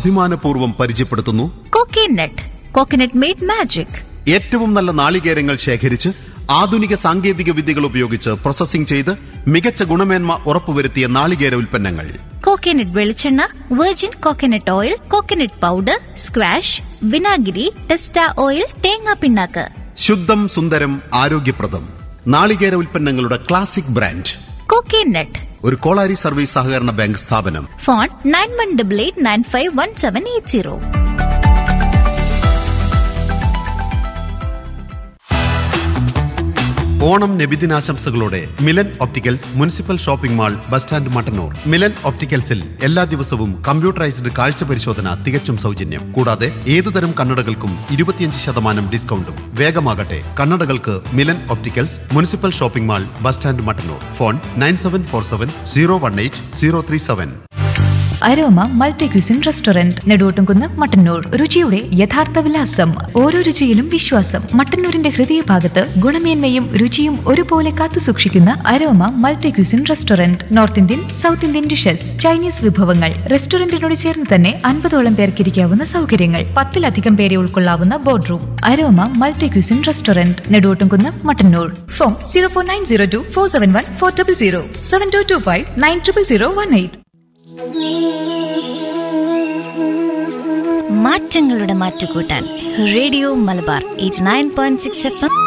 അഭിമാനപൂർവ്വം പരിചയപ്പെടുത്തുന്നു coconut coconut made magic ഏറ്റവും നല്ല നാളികേരങ്ങൾ ശേഖരിച്ച് ആധുനിക സാങ്കേതിക വിദ്യകൾ ഉപയോഗിച്ച് പ്രോസസ്സിംഗ് ചെയ്ത് മികച്ച ഗുണമേന്മ ഉറപ്പുവരുത്തിയ നാളികേര ഉൽപ്പന്നങ്ങൾ കോക്കനട്ട് വെളിച്ചെണ്ണ virgin coconut oil coconut powder squash വിനാഗിരി ടെസ്റ്റ ഓയിൽ തേങ്ങാ പിണ്ണാക്ക് ശുദ്ധം സുന്ദരം ആരോഗ്യപ്രദം നാളികേര ഉൽപ്പന്നങ്ങളുടെ ക്ലാസിക് ബ്രാൻഡ് കോക്കനട്ട് ഒരു കോളാരി സർവീസ് സഹകരണ ബാങ്ക് സ്ഥാപനം phone nine one double eight nine five one seven eight zero Onam നബിദിനാശംസകളോടെ Milan opticals municipal shopping mall bus stand Mattannur Milan ഒപ്റ്റിക്കൽസിൽ എല്ലാ ദിവസവും കമ്പ്യൂട്ടറൈസ്ഡ് കാഴ്ച പരിശോധന തികച്ചും സൗജന്യം കൂടാതെ ഏതുതരം കണ്ണടകൾക്കും ഇരുപത്തിയഞ്ച് ശതമാനം ഡിസ്കൗണ്ടും വേഗമാകട്ടെ കണ്ണടകൾക്ക് Milan opticals municipal shopping mall bus stand Mattannur phone nine seven four seven zero one eight zero three seven aroma multi cuisine restaurant Neduvottumkunnu Mattannur രുചിയുടെ യഥാർത്ഥ വിലാസം ഓരോ രുചിയിലും വിശ്വാസം മട്ടന്നൂരിന്റെ ഹൃദയഭാഗത്ത് ഗുണമേന്മയും രുചിയും ഒരുപോലെ കാത്തുസൂക്ഷിക്കുന്ന aroma multi cuisine restaurant north Indian south Indian dishes Chinese വിഭവങ്ങൾ റെസ്റ്റോറന്റിനോട് ചേർന്ന് തന്നെ അൻപതോളം പേർക്ക് ഇരിക്കാവുന്ന സൗകര്യങ്ങൾ പത്തിലധികം പേരെ ഉൾക്കൊള്ളാവുന്ന board room aroma multi cuisine restaurant Neduvottumkunnu Mattannur phone zero four nine zero two four seven one four double zero seven two two five nine triple zero one eight മാറ്റങ്ങളുടെ മാറ്റുകൂട്ടാൻ radio Malabar eight nine point six F M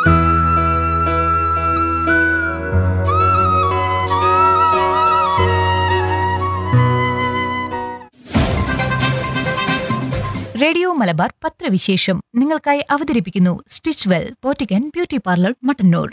radio Malabar പത്രവിശേഷം നിങ്ങൾക്കായി അവതരിപ്പിക്കുന്നു stitch well പോറ്റിക്കൻ beauty parlour Mattannur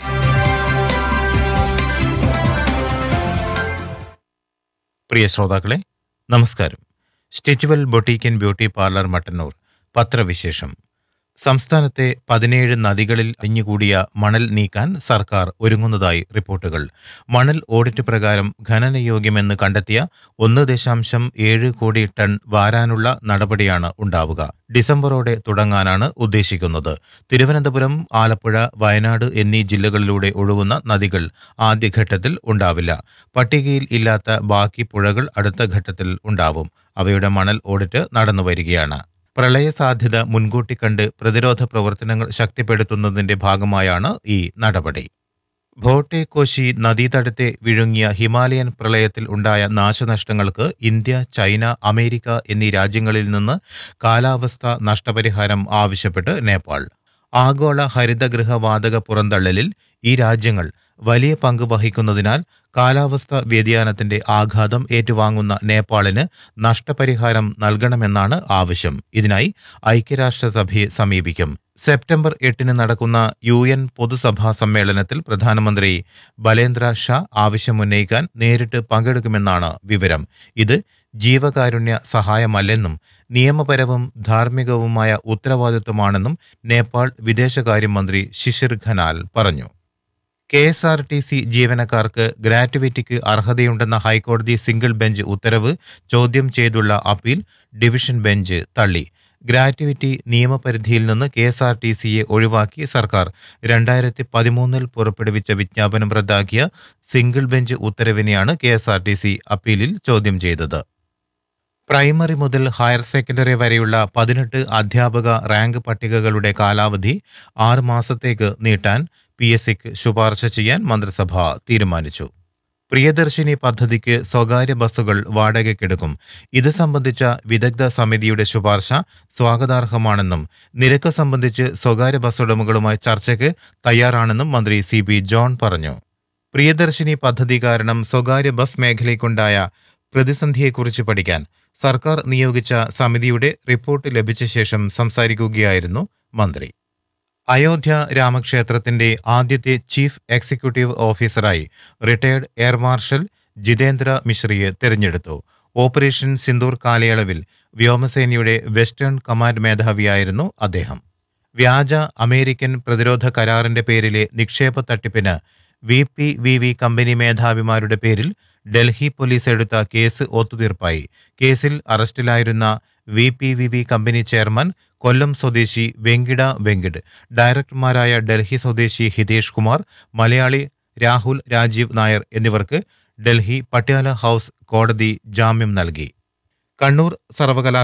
പ്രിയ ശ്രോതാക്കളെ നമസ്കാരം stitch well boutique and beauty parlour Mattannur പത്രവിശേഷം സംസ്ഥാനത്തെ പതിനേഴ് നദികളിൽ അഞ്ഞുകൂടിയ മണൽ നീക്കാൻ സർക്കാർ ഒരുങ്ങുന്നതായി റിപ്പോർട്ടുകൾ മണൽ ഓഡിറ്റ് പ്രകാരം ഖനനയോഗ്യമെന്ന് കണ്ടെത്തിയ ഒന്ന് ദശാംശം ഏഴ് കോടി ടൺ വാരാനുള്ള നടപടിയാണ് ഉണ്ടാവുക ഡിസംബറോടെ തുടങ്ങാനാണ് ഉദ്ദേശിക്കുന്നത് തിരുവനന്തപുരം ആലപ്പുഴ വയനാട് എന്നീ ജില്ലകളിലൂടെ ഒഴുകുന്ന നദികൾ ആദ്യഘട്ടത്തിൽ ഉണ്ടാവില്ല പട്ടികയിൽ ഇല്ലാത്ത ബാക്കി പുഴകൾ അടുത്ത ഘട്ടത്തിൽ ഉണ്ടാവും അവയുടെ മണൽ ഓഡിറ്റ് നടന്നു വരികയാണ് പ്രളയ സാധ്യത മുൻകൂട്ടി കണ്ട് പ്രതിരോധ പ്രവർത്തനങ്ങൾ ശക്തിപ്പെടുത്തുന്നതിന്റെ ഭാഗമായാണ് ഈ നടപടി ഭോട്ടെ കോശി നദീതടത്തെ വിഴുങ്ങിയ ഹിമാലയൻ പ്രളയത്തിൽ ഉണ്ടായ നാശനഷ്ടങ്ങൾക്ക് ഇന്ത്യ ചൈന അമേരിക്ക എന്നീ രാജ്യങ്ങളിൽ നിന്ന് കാലാവസ്ഥ നഷ്ടപരിഹാരം ആവശ്യപ്പെട്ട് നേപ്പാൾ ആഗോള ഹരിതഗൃഹ വാതക പുറന്തള്ളലിൽ ഈ രാജ്യങ്ങൾ വലിയ പങ്ക് വഹിക്കുന്നതിനാൽ കാലാവസ്ഥ വ്യതിയാനത്തിന്റെ ആഘാതം ഏറ്റുവാങ്ങുന്ന നേപ്പാളിന് നഷ്ടപരിഹാരം നൽകണമെന്നാണ് ആവശ്യം ഇതിനായി ഐക്യരാഷ്ട്രസഭയെ സമീപിക്കും സെപ്റ്റംബർ എട്ടിന് നടക്കുന്ന യു എൻ പൊതുസഭാ സമ്മേളനത്തിൽ പ്രധാനമന്ത്രി ബലേന്ദ്ര ഷാ ആവശ്യമുന്നയിക്കാൻ നേരിട്ട് പങ്കെടുക്കുമെന്നാണ് വിവരം ഇത് ജീവകാരുണ്യ സഹായമല്ലെന്നും നിയമപരവും ധാർമ്മികവുമായ ഉത്തരവാദിത്വമാണെന്നും നേപ്പാൾ വിദേശകാര്യമന്ത്രി ശിശിർ ഖനാൽ പറഞ്ഞു K S R T C ജീവനക്കാർക്ക് ഗ്രാറ്റുവിറ്റിക്ക് അർഹതയുണ്ടെന്ന ഹൈക്കോടതി സിംഗിൾ ബെഞ്ച് ഉത്തരവ് ചോദ്യം ചെയ്തുള്ള അപ്പീൽ ഡിവിഷൻ ബെഞ്ച് തള്ളി ഗ്രാറ്റുവിറ്റി നിയമപരിധിയിൽ നിന്ന് കെ എസ് ആർ ടി സിയെ ഒഴിവാക്കി സർക്കാർ രണ്ടായിരത്തി പതിമൂന്നിൽ പുറപ്പെടുവിച്ച വിജ്ഞാപനം റദ്ദാക്കിയ സിംഗിൾ ബെഞ്ച് ഉത്തരവിനെയാണ് K S R T C അപ്പീലിൽ ചോദ്യം ചെയ്തത് പ്രൈമറി മുതൽ ഹയർ സെക്കൻഡറി വരെയുള്ള പതിനെട്ട് അധ്യാപക റാങ്ക് പട്ടികകളുടെ കാലാവധി ആറ് മാസത്തേക്ക് നീട്ടാൻ പി എസ് സിക്ക് ശുപാർശ ചെയ്യാൻ മന്ത്രിസഭ തീരുമാനിച്ചു പ്രിയദർശിനി പദ്ധതിക്ക് സ്വകാര്യ ബസ്സുകൾ വാടകയ്ക്കെടുക്കും ഇത് സംബന്ധിച്ച വിദഗ്ധ സമിതിയുടെ ശുപാർശ സ്വാഗതാർഹമാണെന്നും നിരക്ക് സംബന്ധിച്ച് സ്വകാര്യ ബസ് ഉടമകളുമായി ചർച്ചയ്ക്ക് തയ്യാറാണെന്നും മന്ത്രി സി പി ജോൺ പറഞ്ഞു പ്രിയദർശിനി പദ്ധതി കാരണം സ്വകാര്യ ബസ് മേഖലയ്ക്കുണ്ടായ പ്രതിസന്ധിയെക്കുറിച്ച് പഠിക്കാൻ സർക്കാർ നിയോഗിച്ച സമിതിയുടെ റിപ്പോർട്ട് ലഭിച്ച ശേഷം സംസാരിക്കുകയായിരുന്നു മന്ത്രി അയോധ്യ രാമക്ഷേത്രത്തിന്റെ ആദ്യത്തെ ചീഫ് എക്സിക്യൂട്ടീവ് ഓഫീസറായി റിട്ടയർഡ് എയർ മാർഷൽ ജിതേന്ദ്ര മിശ്രയെ തെരഞ്ഞെടുത്തു ഓപ്പറേഷൻ സിന്ദൂർ കാലയളവിൽ വ്യോമസേനയുടെ വെസ്റ്റേൺ കമാൻഡ് മേധാവിയായിരുന്നു അദ്ദേഹം വ്യാജ അമേരിക്കൻ പ്രതിരോധ കരാറിന്റെ പേരിലെ നിക്ഷേപ തട്ടിപ്പിന് V P V V company മേധാവിമാരുടെ പേരിൽ ഡൽഹി പോലീസ് എടുത്ത കേസ് ഒത്തുതീർപ്പായി കേസിൽ അറസ്റ്റിലായിരുന്ന V P V V company chairman Kollam സ്വദേശി വെങ്കിട വെങ്കിട് ഡയറക്ടർമാരായ ഡൽഹി സ്വദേശി ഹിതേഷ് കുമാർ മലയാളി രാഹുൽ രാജീവ് നായർ എന്നിവർക്ക് ഡൽഹി പട്യാല ഹൗസ് കോടതി ജാമ്യം നൽകി കണ്ണൂർ സർവകലാശാല